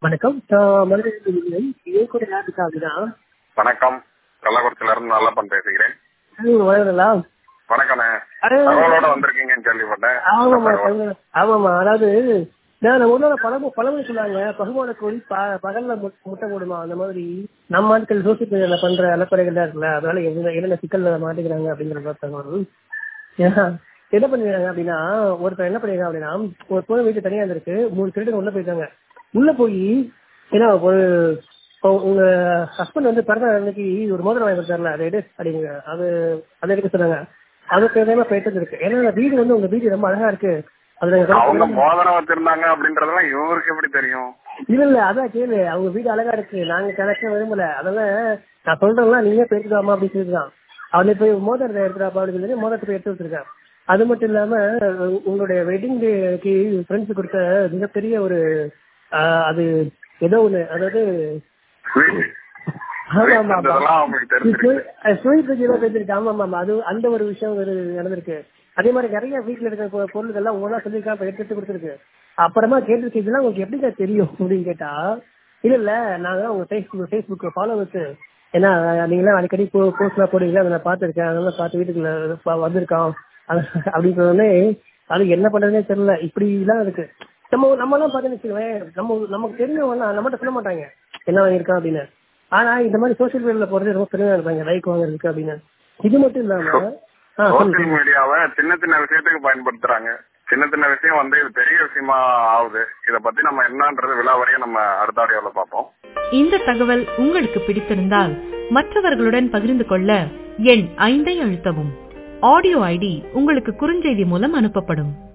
வணக்கம் நான் மதுரை இதே கூட யார் இருக்கா அப்படின்னா வணக்கம் கள்ளக்குறிச்சியில இருந்து நல்லப்பன் பேசுகிறேன் வணக்கங்களா வணக்கண்ணே தகவலோட வந்திருக்கீங்கன்னு கேள்விப்பட்டேன் ஆமாமா சொல்லுங்க. ஆமாமா அதாவது நான் நம்ம ஊர்ல பழமொழி பழமொழி சொல்லாங்க பகுமான கோழி ப- பகல்ல மு- முட்டை போடுமா அந்த மாதிரி நம்ம ஆட்கள் சோசியல் மீடியால பண்ற அலப்பறைகள் இருக்குல்ல அதனால என்ன என்னென்ன சிக்கல்ல மாட்டிக்கிறாங்க அப்படிங்கிற மாதிரி தகவல் ஏன்னா, என்ன பண்ணிருக்காங்க அப்படின்னா ஒருத்தர் என்ன பண்ணிருக்காங்க அப்படின்னா ஒரு பொண்ணு வீட்டு தனியா இருந்திருக்கு மூணு திருடன் உள்ள போயிருக்காங்க உள்ள போய் ஏன்னா ஒரு இப்போ உங்க ஹஸ்பண்ட் வந்து பிறந்த அன்னைக்கு ஒரு மோதிரம் வாங்கி கொடுத்தாருல அதை எடு அப்படிங்க அது அதை எடுக்க சொன்னாங்க அதுக்கு எதாவது போயிட்டு இருக்கு ஏன்னா அந்த வீடு வந்து உங்க வீடு ரொம்ப அழகா இருக்கு அதுல நீங்க அவங்க கவனிச்சு- மோதிரம் வச்சிருந்தாங்க அப்படின்றதெல்லாம் இவருக்கு எப்படி தெரியும் இல்ல இல்ல அதான் கேளு அவங்க வீடு அழகா இருக்கு நாங்க கனெக்ஷன் விரும்பல அதனால நான் சொல்றேன்ல நீங்க போயிருக்காமா அப்படின்னு சொல்லிருக்கான் அவனை போய் மோதிரத்தை எடுத்துடாப்பா அப்படின்னு சொல்லி மோதிரத்தை போய் எடுத்து வச்சிருக்கான் அது மட்டும் இல்லாம உ- உங்களுடைய வெட்டிங் டேக்கு ஃப்ரெண்ட்ஸ் கொடுத்த மிகப்பெரிய ஒரு ஆஹ், அது ஏதோ ஒண்ணு அதாவது வீட்டு ஆமா ஆமா ஆமா இதெல்லாம் அவங்களுக்கு தெரிஞ்சிருக்கு ஸ்வீட் பஜ்ஜியெல்லாம் பேசிருக்கு ஆமா ஆமா அது அந்த ஒரு விஷயம் ஒரு நடந்திருக்கு அதே மாதிரி நிறைய வீட்டுல இருக்க பொ- பொருள்கள் எல்லாம் ஒவ்வொன்றா சொல்லியிருக்கா இப்ப எடுத்து எடுத்து கொடுத்துருக்கு அப்புறமா கேட்டிருக்கு இதெல்லாம் உங்களுக்கு எப்படிக்கா தெரியும் அப்படின்னு கேட்டா இல்ல இல்ல நாங்க உங்க ஃபேஸ்புக் ஃபேஸ்புக் ஃபாலோ வச்சு ஏன்னா நீங்களாம் அடிக்கடி போஸ்ட் எல்லாம் போடுவீங்களா அதை நான் பார்த்திருக்கேன் அதனால பார்த்து வீட்டுக்குள்ள ப- வந்திருக்கோம் அது- அப்படின்னு சொன்னோடனே அது என்ன பண்றதுனே தெரியல இப்படி எல்லாம் இருக்கு நம்ம நம்ம எல்லாம் பார்த்தீங்கன்னு வச்சுக்கோங்களேன் நம்ம நமக்கு தெரிஞ்சவங்க நம்மகிட்ட சொல்ல மாட்டாங்க என்ன வாங்கியிருக்கான் அப்படின்னு ஆனா இந்த மாதிரி சோசியல் மீடியால போறது ரொம்ப பெருமையா இருப்பாங்க லைக் வாங்குறதுக்கு அப்படின்னு இது மட்டும் இல்லாம ஆ, சொல்லுங்க. சோசியல் மீடியாவை சின்ன சின்ன விஷயத்துக்கு பயன்படுத்துறாங்க சின்ன சின்ன விஷயம் வந்து இது பெரிய விஷயமா ஆகுது இத பத்தி நம்ம என்னன்றது விழாவறையை நம்ம அடுத்த ஆடியோல பார்ப்போம் இந்த தகவல் உங்களுக்கு பிடித்திருந்தால் மற்றவர்களுடன் பகிர்ந்து கொள்ள எண் ஐந்தை அழுத்தவும் ஆடியோ ஐடி உங்களுக்கு குறுஞ்செய்தி மூலம் அனுப்பப்படும்